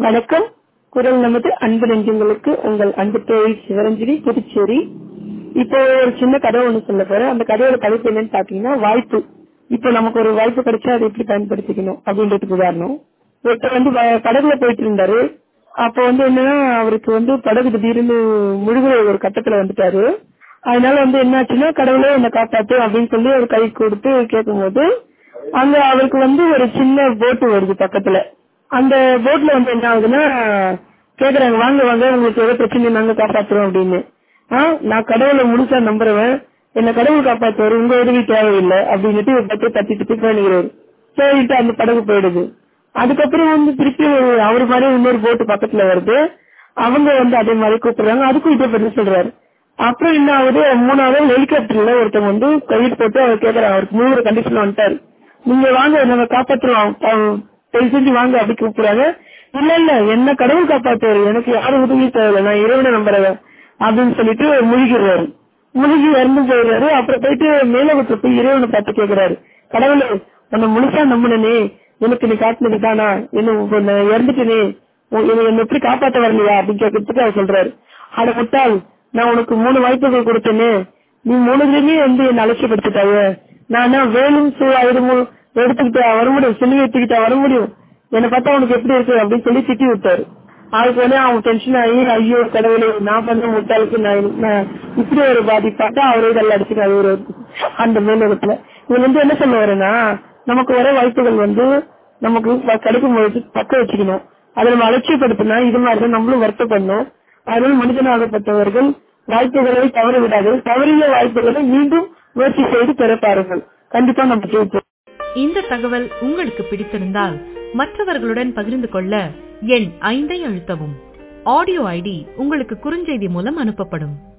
வணக்கம் குரல் நமது அன்பு நெஞ்சங்களுக்கு உங்கள் அன்பு தோழி சிவரஞ்சனி புதுச்சேரி இப்போ ஒரு சின்ன கதை ஒண்ணு சொல்ல போறேன் அந்த கதையோட தலைப்பு என்னன்னு பாத்தீங்கன்னா வாய்ப்பு இப்போ நமக்கு ஒரு வாய்ப்பு கிடைச்சா அதை எப்படி பயன்படுத்திக்கணும் அப்படின்றதுக்கு உதாரணம் ஒருத்தர் வந்து வ- படகுல போயிட்டு இருந்தாரு அப்போ வந்து என்னன்னா அவருக்கு வந்து படகு திடீர்னு முழுகிற ஒரு கட்டத்துல வந்துட்டாரு அதனால வந்து என்னாச்சுன்னா கடவுளே என்னை காப்பாத்து அப்படின்னு சொல்லி அவர் கை கொடுத்து கேட்கும்போது அங்க அவருக்கு வந்து ஒரு சின்ன போட்டு வருது பக்கத்துல அந்த போட்ல வந்து என்ன ஆகுதுன்னா கேக்குறாங்க வாங்க வாங்க உங்களுக்கு எவ்வளவு பிரச்சனை நாங்க காப்பாத்துறோம் அப்படின்னு ஆ, நான் கடவுளை முழுசா நம்புறவன் என்ன கடவுள் காப்பாத்துவாரு உங்க உதவி தேவையில்லை அப்படின்னுட்டு ஒரு பத்தி தட்டிட்டு போயிடுகிறாரு சரிட்டு அந்த படகு போயிடுது அதுக்கப்புறம் வந்து திருப்பி ஒரு அவர் மாதிரி இன்னொரு போட்டு பக்கத்துல வருது அவங்க வந்து அதே மாதிரி கூப்பிடுறாங்க அதுக்கும் இதே பதில் சொல்றாரு அப்புறம் என்ன ஆகுது மூணாவது ஹெலிகாப்டர்ல ஒருத்தவங்க வந்து கையில் போட்டு அவர் கேக்குறாங்க அவருக்கு மூணு கண்டிஷன் வந்துட்டாரு நீங்க வாங்க நம்ம காப்பாத்துறோம் அவ- தயவு செஞ்சு வாங்க அப்படி கூப்பிடுறாங்க இல்ல இல்ல என்ன கடவுள் காப்பாத்துவாரு எனக்கு யாரும் உதவி தேவையில்லை நான் இறைவனை நம்புறவன் அப்படின்னு சொல்லிட்டு முழுகிறாரு முழுகி இறந்து போயிடுறாரு அப்புறம் போயிட்டு மேலவத்துல போய் இறைவனை பார்த்து கேக்குறாரு கடவுளே உன்னை முழுசா நம்பினனே எனக்கு நீ காட்டினது தானா என்ன உன்னை இறந்துட்டனே உன் என்னை என்னை எப்படி காப்பாத்த வரலையா அப்படின்னு கேட்கறதுக்கு அவர் சொல்றாரு அட முட்டாள் நான் உனக்கு மூணு வாய்ப்புகள் கொடுத்தேனே நீ மூணுலயுமே வந்து என்ன அலட்சியப்படுத்திட்டாங்க நானா வேலும் ஆயுதமும் எடுத்துக்கிட்டு வர முடியும் சிலுவை எடுத்துக்கிட்டா வர முடியும் என்னை பார்த்தா உனக்கு எப்படி இருக்கு அப்படின்னு சொல்லி திட்டி விட்டாரு அதுக்கு உடனே அவன் டென்ஷன் ஆகி ஐயோ கடவுளே நான் பண்ண முட்டாளுக்கு நான் நான் இப்படி ஒரு பாதிப்பாட்டா அவரே இதெல்லாம் அடிச்சுக்காது ஒரு அந்த மேலோகத்துல இதுல இருந்து என்ன சொல்ல வரேன்னா நமக்கு வர வாய்ப்புகள் வந்து நமக்கு வ- கிடைக்கும் பொழுது பக்க வச்சுக்கணும் அதை நம்ம அலட்சியப்படுத்தினா இது மாதிரி தான் நம்மளும் வருத்தப்படணும் அதனால மனிதனாகப்பட்டவர்கள் வாய்ப்புகளை தவற விடாது தவறிய வாய்ப்புகளை மீண்டும் முயற்சி செய்து பெற பாருங்கள் கண்டிப்பா நம்ம ஜெயிப்போம் இந்த தகவல் உங்களுக்கு பிடித்திருந்தால் மற்றவர்களுடன் பகிர்ந்து கொள்ள எண் ஐந்தை அழுத்தவும் ஆடியோ ஐடி உங்களுக்கு குறுஞ்செய்தி மூலம் அனுப்பப்படும்